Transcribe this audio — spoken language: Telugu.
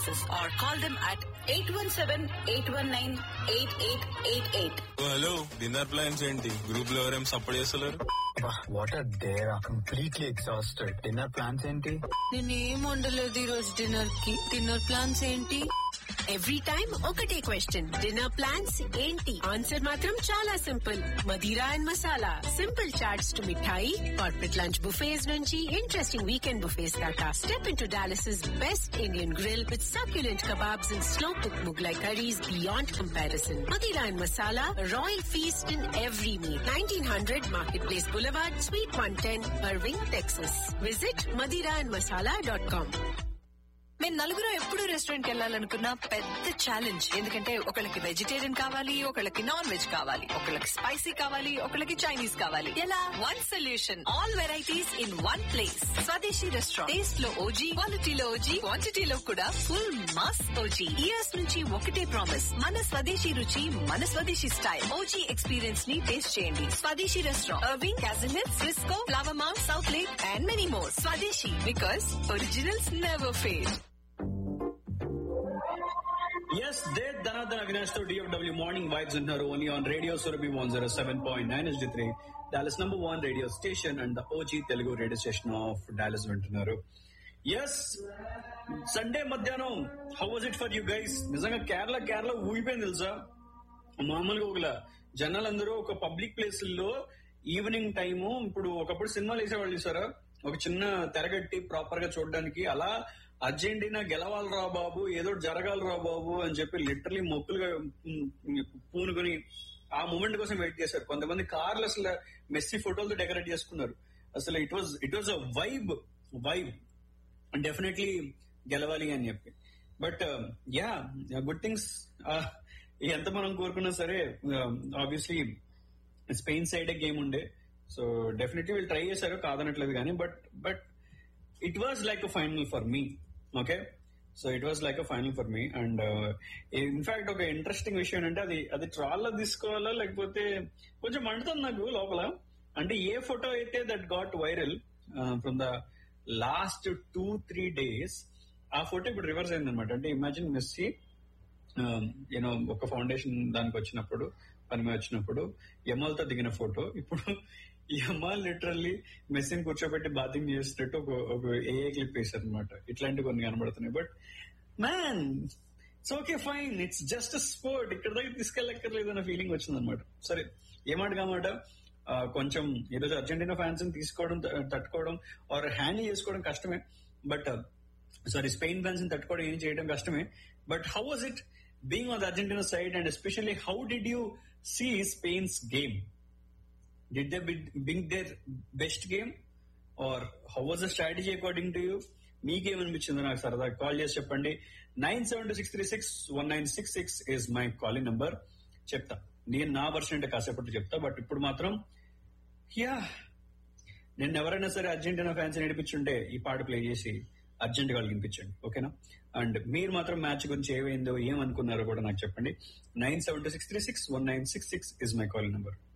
or call them at 817-819-8888. Hello dinner plans ఏంటి గ్రూప్ లో ఎవరేం సపోర్ట్ చేస్తలేరు what are there completely exhausted dinner plans ఏంటి నేనేం వండలేదు ఈ రోజు డిన్నర్ కి డిన్నర్ ప్లాన్స్ ఏంటి ఎవ్రీ టైమ్ ఒకటే క్వశ్చన్ డిన్నర్ ప్లాన్స్ ఏంటి ఆన్సర్ మాత్రం చాలా simple Madira and masala simple chaats to mithai corporate lunch buffets నుంచి ఇంట్రెస్టింగ్ వీకెండ్ బుఫేస్ దాకా step in to Dallas best Indian grill with succulent kebabs and slow cooked Mughlai curries beyond comparison. Madira and Masala, a royal feast in every meal. 1900 Marketplace Boulevard, Suite 110, Irving, Texas. Visit madiraandmasala.com. మేము నలుగురు ఎప్పుడు రెస్టారెంట్ వెళ్ళాలనుకున్న పెద్ద ఛాలెంజ్ ఎందుకంటే ఒకళ్ళకి వెజిటేరియన్ కావాలి ఒకళ్ళకి నాన్ వెజ్ కావాలి ఒకళ్ళకి స్పైసీ కావాలి ఒకళ్ళకి చైనీస్ కావాలి ఎలా one solution all varieties in one place Swadeshi restaurant taste లో ఓజీ క్వాలిటీలో ఓజీ క్వాంటిటీలో కూడా ఫుల్ మాస్ ఓజీ ఇయర్స్ నుంచి ఒకటే ప్రామిస్ మన స్వదేశీ రుచి మన స్వదేశీ స్టైల్ ఓజీ ఎక్స్పీరియన్స్ ని టేస్ట్ చేయండి Swadeshi restaurant Irving Castle Frisco Flower Mound Southlake and many more Swadeshi because originals never fail Yes, there Dhanadhan Avinash to DFW Morning Vibes in her only on Radio Surabhi 107.9 HD3, Dallas number one radio station and the OG Telugu radio station of Dallas వింటున్నారు ఎస్ సండే మధ్యాహ్నం how was it for you guys నిజంగా కేరళ కేరళ ఊగిపోయింది తెలుసా మామూలుగా ఒక జనాలందరూ ఒక పబ్లిక్ ప్లేసుల్లో ఈవినింగ్ టైము ఇప్పుడు ఒకప్పుడు సినిమాలు వేసేవాళ్ళు చూసారా ఒక చిన్న తెరగట్టి ప్రాపర్ గా చూడడానికి అలా అర్జెంటీనా గెలవాలరా బాబు ఏదో జరగాలరా బాబు అని చెప్పి లిటరలీ మొక్కులుగా ఉమ్, పూనుకొని ఆ మూమెంట్ కోసం వెయిట్ చేశారు కొంతమంది కార్లు అసలు మెస్సీ ఫోటోలతో డెకరేట్ చేసుకున్నారు అసలు it was it was a vibe vibe definitely గెలవాలి అని చెప్పి బట్ యా గుడ్ థింగ్స్ ఎంత మనం కోరుకున్నా సరే ఆబ్వియస్లీ స్పెయిన్ సైడ్ గేమ్ ఉండే సో డెఫినెట్లీ వీళ్ళు ట్రై చేశారు కాదనట్లేదు కానీ but but it was like a final for me okay so it was like a final for me and in fact ఒక ఇంట్రెస్టింగ్ విషయం అంటే అది అది ట్రాల్ లో తీసుకోవాలా లేకపోతే కొంచెం మండుతుంది నాకు లోపల అంటే ఏ ఫోటో అయితే that got viral from the last two three days ఆ ఫోటో ఇప్పుడు రివర్స్ అయింది అనమాట అంటే ఇమాజిన్ మెస్సీ యూనో ఒక ఫౌండేషన్ దానికి వచ్చినప్పుడు పని మీద వచ్చినప్పుడు యమాల్తో దిగిన ఫోటో ఇప్పుడు యమాల్ లిటరల్లీ మెస్సీని కూర్చోబెట్టి బాతింగ్ చేసినట్టు ఒక ఒక ఏఏ క్లిప్ వేశారు అనమాట ఇట్లాంటివి కొన్ని కనబడుతున్నాయి but man it's okay fine it's just sport ఇక్కడ దగ్గర తీసుకెళ్ళక్కర్లేదు అన్న ఫీలింగ్ వచ్చింది అనమాట సరే ఏమాట కామాట ఆ, కొంచెం ఈరోజు అర్జెంటీనా ఫ్యాన్స్ తీసుకోవడం త- తట్టుకోవడం ఆర్ హ్యాండిల్ చేసుకోవడం కష్టమే బట్ సారీ స్పెయిన్ ఫ్యాన్స్ తట్టుకోవడం ఏం చేయడం కష్టమే but how was it being on the Argentina side and especially how did you see Spain's game did they bring their best game or how was the strategy according to you మీకేమనిపించిందో నాకు సరదా కాల్ చేసి చెప్పండి nine seven two six three six one nine six six is my calling number చెప్తా నేను నా వర్షన్ అంటే కాసేపట్లో చెప్తా బట్ ఇప్పుడు మాత్రం యా నేను ఎవరైనా సరే అర్జెంటీనా ఫ్యాన్స్ నడిపించుంటే ఈ పాట ప్లే చేసి అర్జెంట్ వాళ్ళకి వినిపించండి ఓకేనా అండ్ మీరు మాత్రం మ్యాచ్ గురించి ఏమైందో ఏమనుకున్నారో కూడా నాకు చెప్పండి nine seven two six three six one nine six six is my calling number